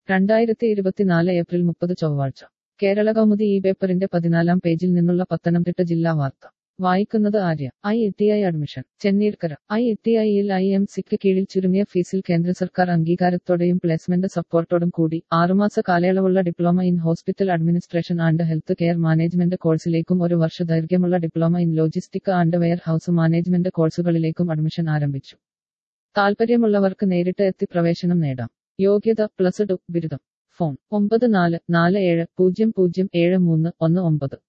രണ്ടായിരത്തി ഇരുപത്തിനാല് ഏപ്രിൽ മുപ്പത് ചൊവ്വാഴ്ച കേരള കൗമുദി ഈ പേപ്പറിന്റെ പതിനാലാം പേജിൽ നിന്നുള്ള പത്തനംതിട്ട ജില്ലാ വാർത്ത വായിക്കുന്നത് Arya I E T I admission Chenneerkara I E T ഐയിൽ ഐ എം സിക്ക് കീഴിൽ ചുരുങ്ങിയ ഫീസിൽ കേന്ദ്ര സർക്കാർ അംഗീകാരത്തോടെയും പ്ലേസ്മെന്റ് സപ്പോർട്ടോടും കൂടി ആറുമാസ കാലയളവുള്ള diploma in hospital administration and health care management കോഴ്സിലേക്കും ഒരു വർഷ ദൈർഘ്യമുള്ള diploma in logistic and warehouse management കോഴ്സുകളിലേക്കും അഡ്മിഷൻ ആരംഭിച്ചു താൽപര്യമുള്ളവർക്ക് നേരിട്ട് എത്തി പ്രവേശനം നേടാം യോഗ്യത പ്ലസ് ടു ബിരുദം ഫോൺ ഒമ്പത് നാല് നാല് ഏഴ് പൂജ്യം പൂജ്യം ഏഴ് മൂന്ന് ഒന്ന് ഒമ്പത്